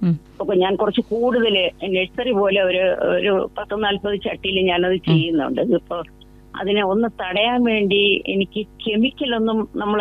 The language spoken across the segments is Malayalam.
ഉം. അപ്പൊ ഞാൻ കുറച്ച് കൂടുതൽ നഴ്സറി പോലെ ഒരു ഒരു പത്ത് നാല്പത് ചട്ടിയിൽ ഞാനത് ചെയ്യുന്നുണ്ട് ഇപ്പൊ അതിനെ ഒന്ന് തടയാൻ വേണ്ടി എനിക്ക് കെമിക്കലൊന്നും നമ്മൾ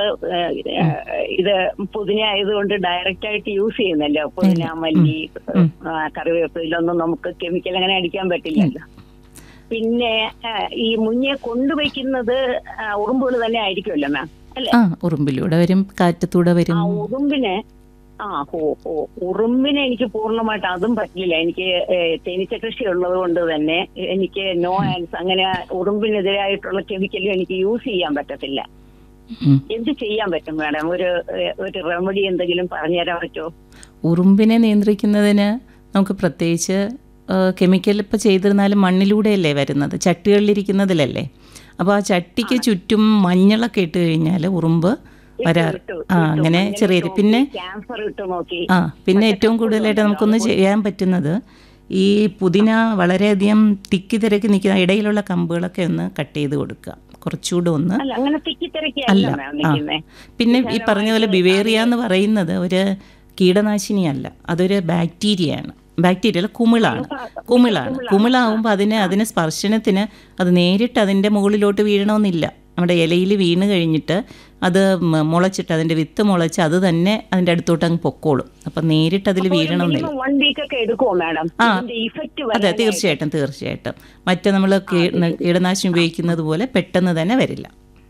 ഇത് പുതിന ആയതുകൊണ്ട് ഡയറക്റ്റ് ആയിട്ട് യൂസ് ചെയ്യുന്നല്ലോ പുതിന മല്ലി ഉം. ആ, കറിവേപ്പില ഇതൊന്നും നമുക്ക് കെമിക്കൽ അങ്ങനെ അടിക്കാൻ പറ്റില്ലല്ലോ പിന്നെ ആ, ഈ മുഞ്ഞെ കൊണ്ടുവയ്ക്കുന്നത് ഉറുമ്പുകൾ തന്നെ ആയിരിക്കുമല്ലോ മാം അല്ലെ ആ ഉറുമ്പിലൂടെ വരും കാറ്റത്തൂടെ വരും ആ ഉറുമ്പിനെ ആ ഓ ഓ ഉറുമ്പിനെ എനിക്ക് പൂർണ്ണമായിട്ട് അതും പറ്റില്ല എനിക്ക് ഏ, തേനീച്ച കൃഷി ഉള്ളത് കൊണ്ട് തന്നെ എനിക്ക് നോ ആൻസ് അങ്ങനെ ഉറുമ്പിനെതിരായിട്ടുള്ള കെമിക്കലും എനിക്ക് യൂസ് ചെയ്യാൻ പറ്റത്തില്ല ഉം. എന്ത് ചെയ്യാൻ പറ്റും മാഡം ഒരു ഏ, ഒരു റെമഡി എന്തെങ്കിലും പറഞ്ഞുതരാൻ പറ്റുമോ ഉറുമ്പിനെ നിയന്ത്രിക്കുന്നതിന് നമുക്ക് പ്രത്യേകിച്ച് കെമിക്കൽ ഇപ്പോൾ ചെയ്തിരുന്നാലും മണ്ണിലൂടെയല്ലേ വരുന്നത് ചട്ടികളിലിരിക്കുന്നതിലല്ലേ അപ്പോൾ ആ ചട്ടിക്ക് ചുറ്റും മഞ്ഞളൊക്കെ ഇട്ട് കഴിഞ്ഞാൽ ഉറുമ്പ് വരാറ് ഇട്ടു, ആ ഇട്ടു. അങ്ങനെ മഞ്ഞൾ ചെറിയ ഇട്ട് പിന്നെ നോക്കി, ക്യാൻസർ ഇട്ട് നോക്കി ആ പിന്നെ ഏറ്റവും കൂടുതലായിട്ട് നമുക്കൊന്ന് ചെയ്യാൻ പറ്റുന്നത് ഈ പുതിന വളരെയധികം തിക്കി തിരക്കി നിൽക്കുന്ന ഇടയിലുള്ള കമ്പുകളൊക്കെ ഒന്ന് കട്ട് ചെയ്ത് കൊടുക്കുക കുറച്ചുകൂടെ ഒന്ന് അല്ല അങ്ങനെ തിക്കിത്തിരക്കിയല്ല അല്ല മാം ആ നിൽക്കുന്നേ പിന്നെ ഈ പറഞ്ഞ പോലെ ബിവേറിയ എന്ന് പറയുന്നത് ഒരു കീടനാശിനിയല്ല അതൊരു ബാക്ടീരിയയാണ് ബാക്ടീരിയ അല്ല കുമിളാണ് കുമിളാണ് കുമിളാവുമ്പോൾ അതിന് അതിന് സ്പർശനത്തിന് അത് നേരിട്ട് അതിൻ്റെ മുകളിലോട്ട് വീഴണമെന്നില്ല നമ്മുടെ ഇലയിൽ വീണ് കഴിഞ്ഞിട്ട് അത് മ- മുളച്ചിട്ട് അതിൻ്റെ വിത്ത് മുളച്ച് അത് തന്നെ അതിൻ്റെ അടുത്തോട്ട് അങ്ങ് പൊക്കോളും അപ്പം നേരിട്ട് അതിൽ വീഴണമെന്നില്ല വൺ വീക്ക് ഒക്കെ എടുക്കുമോ മാഡം ആ. ഇതിന്റെ ഇഫക്റ്റ് അതെ തീർച്ചയായിട്ടും തീർച്ചയായിട്ടും മറ്റേ നമ്മൾ കീടനാശിനി ഉപയോഗിക്കുന്നത് പോലെ പെട്ടെന്ന് തന്നെ വരില്ല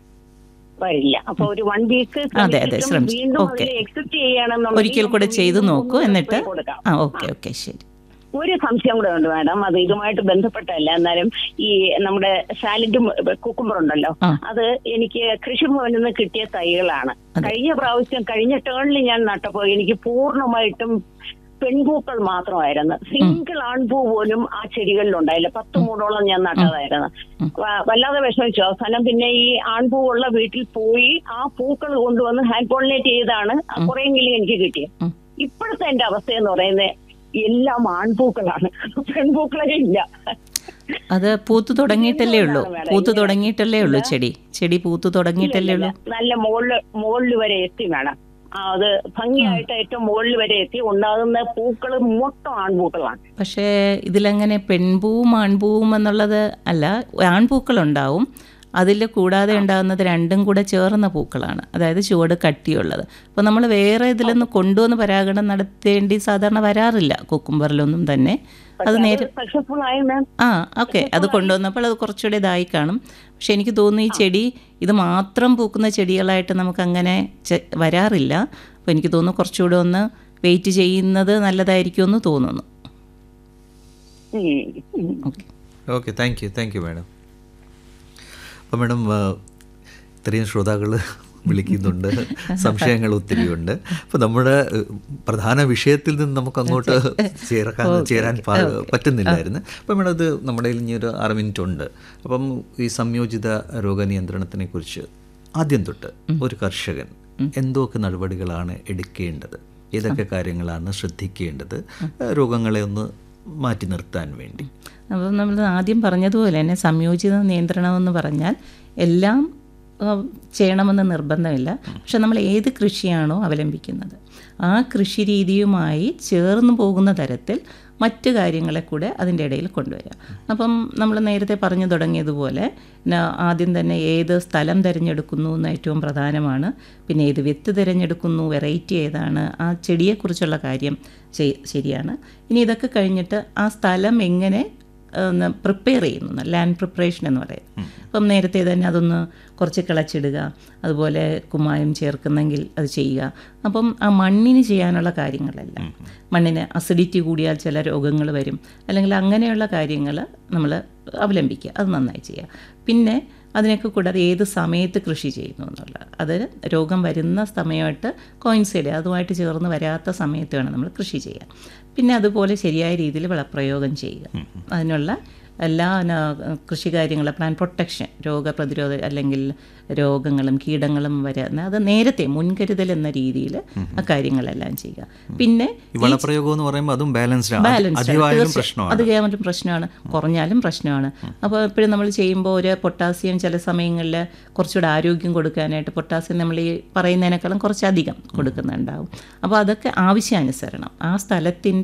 വരില്ല അപ്പൊ ഒരു വൺ വീക്ക് അതെ, അതെ, ശ്രമിച്ചു. വീണ്ടും ഓക്കെ. എക്സെപ്റ്റ് ചെയ്യണമെന്നുണ്ടെങ്കിൽ ഒരിക്കൽ കൂടെ നമുക്ക് ചെയ്തു വീണ്ടും നോക്കൂ ഒന്ന് എന്നിട്ട് spray കൊടുക്കാം. ആ ഓക്കെ ഓക്കെ ശരി ഒരു സംശയം കൂടെ ഉണ്ട് മാഡം അത് ഇതുമായിട്ട് ബന്ധപ്പെട്ടല്ല എന്നാലും ഈ നമ്മുടെ സാലഡ് കുക്കുംബർ ഉണ്ടല്ലോ ആ. അത് എനിക്ക് കൃഷിഭവനിൽ നിന്ന് കിട്ടിയ തൈകളാണ് കഴിഞ്ഞ പ്രാവശ്യം കഴിഞ്ഞ ടേണിൽ ഞാൻ നട്ടപ്പോ എനിക്ക് പൂർണ്ണമായിട്ടും പെൺപൂക്കൾ മാത്രമായിരുന്നു സിംഗിൾ ആൺപൂ പോലും ആ ചെടികളിൽ ഉണ്ടായില്ല പത്ത് മൂടോളം ഞാൻ നട്ടതായിരുന്നു വ- വല്ലാതെ വിഷമിച്ചു അവസാനം പിന്നെ ഈ ആൺപൂവുള്ള വീട്ടിൽ പോയി ആ പൂക്കൾ കൊണ്ടുവന്ന് ഹാൻഡ് പോളിനേറ്റ് ചെയ്താണ് കുറെയെങ്കിലും എനിക്ക് കിട്ടിയത് ഉം. ഇപ്പോഴത്തെ എന്റെ അവസ്ഥ എന്ന് പറയുന്നത് എല്ലാം ആൺപൂക്കളാണ് പെൺപൂക്കളെ ഇല്ല അത് പൂത്ത് തുടങ്ങിയിട്ടല്ലേ ഉള്ളൂ എന്തുകൊണ്ടാണ് madam പൂത്ത് ഇങ്ങനെ? തുടങ്ങിയിട്ടല്ലേ ഉള്ളൂ ചെടി ചെടി പൂത്ത് തുടങ്ങിയിട്ടല്ലേ ഉള്ളൂ നല്ല മുകളില് മുകളിൽ വരെ എത്തി വേണം ആ, അത് ഭംഗിയായിട്ട് ഏറ്റവും മുകളിൽ വരെ എത്തി ഉണ്ടാകുന്ന പൂക്കൾ മൊത്തം ആൺപൂക്കളാണ് പക്ഷേ ഇതിലങ്ങനെ പെൺപൂവും ആൺപൂവും എന്നുള്ളത് അല്ല ആൺപൂക്കളുണ്ടാവും അതിൽ കൂടാതെ ഉണ്ടാകുന്നത് രണ്ടും കൂടെ ചേർന്ന പൂക്കളാണ് അതായത് ചുവട് കട്ടിയുള്ളത് അപ്പോൾ നമ്മൾ വേറെ ഇതിലൊന്ന് കൊണ്ടുവന്ന് പരാഗണം നടത്തേണ്ടി സാധാരണ വരാറില്ല കുക്കുംബറിലൊന്നും തന്നെ അത് നേരെ സക്സസ്ഫുൾ ആയി മാം ആ ഓക്കെ അത് കൊണ്ടുവന്നപ്പോൾ അത് കുറച്ചുകൂടെ ഇതായി കാണും പക്ഷെ എനിക്ക് തോന്നുന്നു ഈ ചെടി ഇത് മാത്രം പൂക്കുന്ന ചെടികളായിട്ട് നമുക്ക് അങ്ങനെ ചെ- വരാറില്ല അപ്പോൾ എനിക്ക് തോന്നുന്നു കുറച്ചുകൂടെ ഒന്ന് വെയിറ്റ് ചെയ്യുന്നത് നല്ലതായിരിക്കുമെന്ന് തോന്നുന്നു okay okay thank you thank you madam അപ്പോൾ മാഡം ആ, ഇത്രയും ശ്രോതാക്കൾ വിളിക്കുന്നുണ്ട് സംശയങ്ങൾ ഒത്തിരിയുണ്ട് അപ്പോൾ നമ്മുടെ ഏഹ്, പ്രധാന വിഷയത്തിൽ നിന്ന് നമുക്ക് അങ്ങോട്ട് ചേർക്കാൻ ചേരാൻ പ- പറ്റുന്നില്ലായിരുന്നു അപ്പോൾ മാഡം ഇത് നമ്മുടെ കയ്യിൽ ഇനി ഒരു ആറ് മിനിറ്റ് ഉണ്ട് അപ്പം ഈ സംയോജിത രോഗനിയന്ത്രണത്തിനെ കുറിച്ച് ആദ്യം തൊട്ട് ഒരു കർഷകൻ എന്തൊക്കെ നടപടികളാണ് എടുക്കേണ്ടത് ഏതൊക്കെ കാര്യങ്ങളാണ് ശ്രദ്ധിക്കേണ്ടത് രോഗങ്ങളെ ഒന്ന് മാറ്റി നിർത്താൻ വേണ്ടി അപ്പം നമ്മൾ ആദ്യം പറഞ്ഞതുപോലെ തന്നെ സംയോജിത നിയന്ത്രണം എന്ന് പറഞ്ഞാൽ എല്ലാം ആ, ചെയ്യണമെന്ന് നിർബന്ധമില്ല പക്ഷെ നമ്മൾ ഏത് കൃഷിയാണോ അവലംബിക്കുന്നത് ആ കൃഷി രീതിയുമായി ചേർന്ന് പോകുന്ന തരത്തിൽ മറ്റ് കാര്യങ്ങളെ കൂടെ അതിൻ്റെ ഇടയിൽ കൊണ്ടുവരിക അപ്പം നമ്മൾ നേരത്തെ പറഞ്ഞു തുടങ്ങിയതുപോലെ ന- ആദ്യം തന്നെ ഏത് സ്ഥലം തിരഞ്ഞെടുക്കുന്നു എന്ന് ഏറ്റവും പ്രധാനമാണ് പിന്നെ ഏത് വിത്ത് തിരഞ്ഞെടുക്കുന്നു വെറൈറ്റി ഏതാണ് ആ ചെടിയെക്കുറിച്ചുള്ള കാര്യം ചെയ്- ശരിയാണ് ഇനി ഇതൊക്കെ കഴിഞ്ഞിട്ട് ആ സ്ഥലം എങ്ങനെ പ്രിപ്പയർ ചെയ്യുന്നു ലാൻഡ് പ്രിപ്പറേഷൻ എന്ന് പറയും അപ്പം നേരത്തെ തന്നെ അതൊന്ന് കുറച്ച് കിളച്ചിടുക അതുപോലെ കുമ്മായം ചേർക്കുന്നെങ്കിൽ അത് ചെയ്യുക അപ്പം ആ മണ്ണിന് ചെയ്യാനുള്ള കാര്യങ്ങളെല്ലാം മണ്ണിന് അസിഡിറ്റി കൂടിയാൽ ചില രോഗങ്ങൾ വരും അല്ലെങ്കിൽ അങ്ങനെയുള്ള കാര്യങ്ങൾ നമ്മൾ അവലംബിക്കുക അത് നന്നായി ചെയ്യുക പിന്നെ അതിനൊക്കെ കൂടാതെ ഏത് സമയത്ത് കൃഷി ചെയ്യുന്നു എന്നുള്ള അത് രോഗം വരുന്ന സമയമായിട്ട് കോയിൻസൈഡ് അതുമായിട്ട് ചേർന്ന് വരാത്ത സമയത്ത് വേണം നമ്മൾ കൃഷി ചെയ്യാൻ പിന്നെ അതുപോലെ ശരിയായ രീതിയിൽ വളപ്രയോഗം ചെയ്യുക അതിനുള്ള എല്ലാ ന- കൃഷി കാര്യങ്ങൾ പ്ലാൻ പ്രൊട്ടക്ഷൻ രോഗപ്രതിരോധ അല്ലെങ്കിൽ രോഗങ്ങളും കീടങ്ങളും വരുന്ന അത് നേരത്തെ മുൻകരുതൽ എന്ന രീതിയിൽ ആ കാര്യങ്ങളെല്ലാം ചെയ്യുക പിന്നെ ഈ വളപ്രയോഗം എന്ന് പറയുമ്പോൾ അതും ബാലൻസ്ഡ് ആണ് ബാലൻസ് അധികമായാലും പ്രശ്നമാണ് അത് കേവലം പ്രശ്നമാണ് കുറഞ്ഞാലും പ്രശ്നമാണ് അപ്പോൾ എപ്പോഴും നമ്മൾ ചെയ്യുമ്പോൾ ഒരു പൊട്ടാസ്യം ചില സമയങ്ങളിൽ കുറച്ചുകൂടെ ആരോഗ്യം കൊടുക്കാനായിട്ട് പൊട്ടാസ്യം നമ്മൾ ഈ പറയുന്നതിനേക്കാളും കുറച്ചധികം കൊടുക്കുന്നുണ്ടാവും അപ്പോൾ അതൊക്കെ ആവശ്യാനുസരണം ആ സ്ഥലത്തിൻ്റെ